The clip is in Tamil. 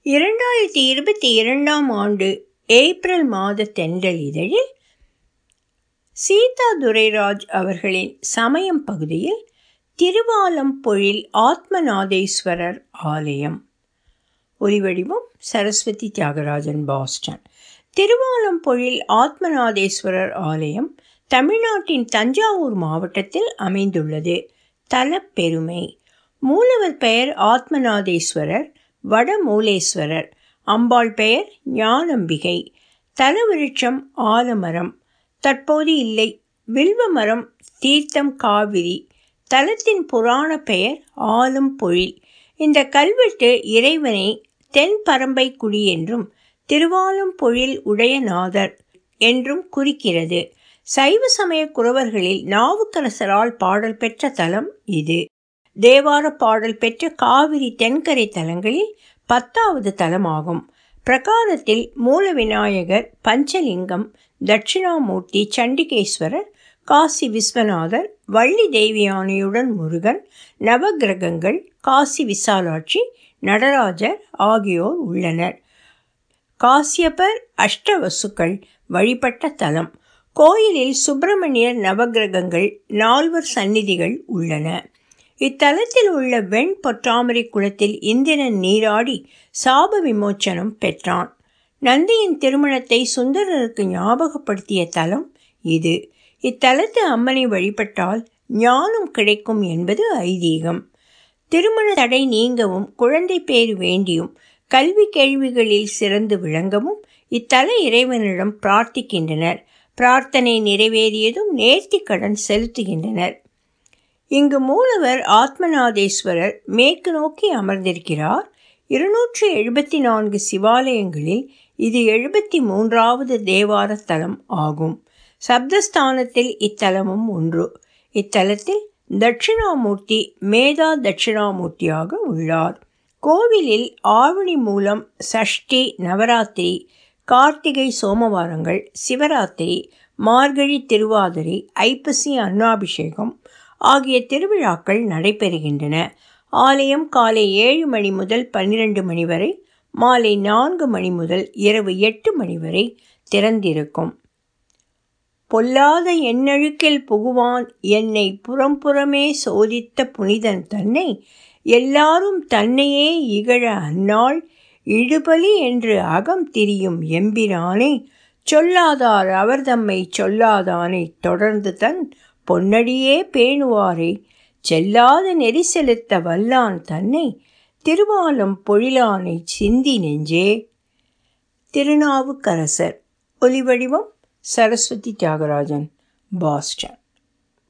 இரண்டாயிரத்தி இருபத்தி இரண்டாம் ஆண்டு ஏப்ரல் மாத தென்றல் இதழில் சீதா துரைராஜ் அவர்களின் சமயம் பகுதியில் திருவாலம்பொழில் ஆத்மநாதேஸ்வரர் ஆலயம் ஒலிவடிவம் சரஸ்வதி தியாகராஜன் பாஸ்டன் திருவாலம்பொழில் ஆத்மநாதேஸ்வரர் ஆலயம் தமிழ்நாட்டின் தஞ்சாவூர் மாவட்டத்தில் அமைந்துள்ளது தலப்பெருமை மூலவர் பெயர் ஆத்மநாதேஸ்வரர் வடமூலேஸ்வரர் அம்பாள் பெயர் ஞானம்பிகை தலவிருட்சம் ஆலமரம் தற்போது இல்லை வில்வ மரம் தீர்த்தம் காவிரி தலத்தின் புராண பெயர் ஆலம் பொழில் இந்த கல்வெட்டு இறைவனை தென் பரம்பை குடி என்றும் திருவாலம் பொழில் உடையநாதர் என்றும் குறிக்கிறது சைவ சமய குறவர்களில் நாவுக்கரசரால் பாடல் பெற்ற தலம் இது தேவார பாடல் பெற்ற காவிரி தென்கரை தலங்களில் பத்தாவது தலமாகும் பிரகாரத்தில் மூல விநாயகர் பஞ்சலிங்கம் தட்சிணாமூர்த்தி சண்டிகேஸ்வரர் காசி விஸ்வநாதர் வள்ளி தேவியானையுடன் முருகன் நவகிரகங்கள் காசி விசாலாட்சி நடராஜர் ஆகியோர் உள்ளனர் காசியப்பர் அஷ்டவசுக்கள் வழிபட்ட தலம் கோயிலில் சுப்பிரமணியர் நவகிரகங்கள் நால்வர் சந்நிதிகள் உள்ளன இத்தலத்தில் உள்ள வெண் பொற்றாமரை குளத்தில் இந்திரன் நீராடி சாப விமோச்சனம் பெற்றான் நந்தியின் திருமணத்தை சுந்தரருக்கு ஞாபகப்படுத்திய தலம் இது இத்தலத்து அம்மனை வழிபட்டால் ஞானம் கிடைக்கும் என்பது ஐதீகம் திருமண தடை நீங்கவும் குழந்தை பேறு வேண்டியும் கல்வி கேள்விகளில் சிறந்து விளங்கவும் இத்தல இறைவனிடம் பிரார்த்திக்கின்றனர் பிரார்த்தனை நிறைவேறியதும் நேர்த்தி கடன் செலுத்துகின்றனர் இங்கு மூலவர் ஆத்மநாதேஸ்வரர் மேற்கு நோக்கி அமர்ந்திருக்கிறார் இருநூற்று எழுபத்தி நான்கு சிவாலயங்களில் இது எழுபத்தி மூன்றாவது தேவார தலம் ஆகும் சப்தஸ்தானத்தில் இத்தலமும் ஒன்று இத்தலத்தில் தட்சிணாமூர்த்தி மேதா தட்சிணாமூர்த்தியாக உள்ளார் கோவிலில் ஆவணி மூலம் சஷ்டி நவராத்திரி கார்த்திகை சோமவாரங்கள் சிவராத்திரி மார்கழி திருவாதிரை ஐப்பசி அன்னாபிஷேகம் ஆகிய திருவிழாக்கள் நடைபெறுகின்றன ஆலயம் காலை ஏழு மணி முதல் பன்னிரண்டு மணி வரை மாலை நான்கு மணி முதல் இரவு எட்டு மணி வரை திறந்திருக்கும் பொல்லாத எண்ணழுக்கில் புகுவான் என்னை புறம்புறமே சோதித்த புனிதன் தன்னை எல்லாரும் தன்னையே இகழ அந்நாள் இடுபலி என்று அகம் திரியும் எம்பிரானே சொல்லாதார் அவர் தம்மை சொல்லாதானை தொடர்ந்து தன் பொன்னடியே பேணுவாரே செல்லாத நெறி செலுத்த வல்லான் தன்னை திருவாலம் பொழிலானை சிந்தி நெஞ்சே திருநாவுக்கரசர் ஒலிவடிவம் சரஸ்வதி தியாகராஜன் பாஸ்டன்